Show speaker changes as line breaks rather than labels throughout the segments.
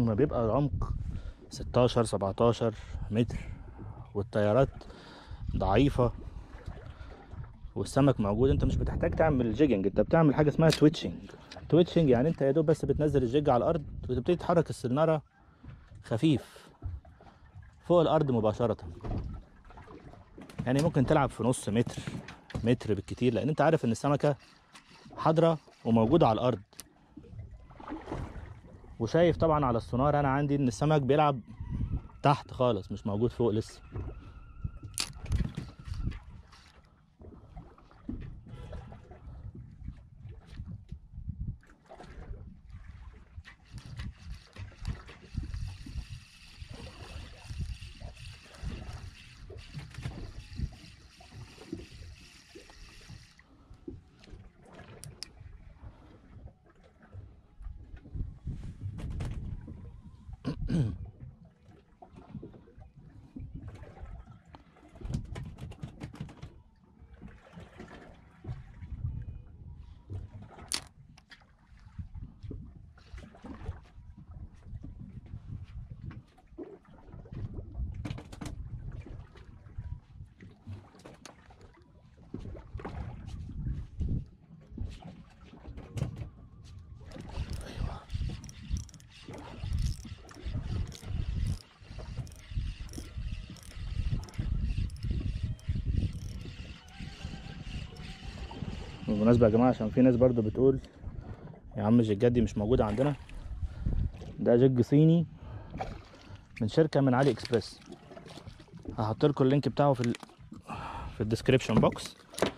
لما بيبقى العمق 16 17 متر والتيارات ضعيفة والسمك موجود انت مش بتحتاج تعمل جيجنج انت بتعمل حاجة اسمها تويتشنج تويتشنج يعني انت يا دوب بس بتنزل الجيج على الارض وتبتدي تحرك السنارة خفيف فوق الارض مباشرة يعني ممكن تلعب في نص متر متر بالكتير لان انت عارف ان السمكة حاضرة وموجودة على الارض وشايف طبعا على السونار انا عندي ان السمك بيلعب تحت خالص مش موجود فوق لسه بالمناسبة يا جماعة عشان في ناس برضو بتقول يا عم الجيجات دي مش موجودة عندنا ده جيج صيني من شركة من علي اكسبريس هحط لكم اللينك بتاعه في ال... في الديسكريبشن بوكس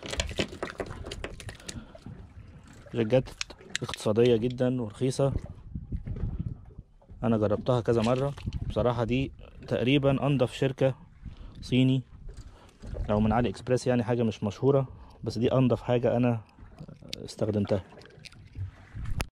جيجات اقتصادية جدا ورخيصة انا جربتها كذا مرة بصراحة دي تقريبا انضف شركة صيني لو من علي اكسبريس يعني حاجة مش مشهورة بس دي انضف حاجة انا استخدمتها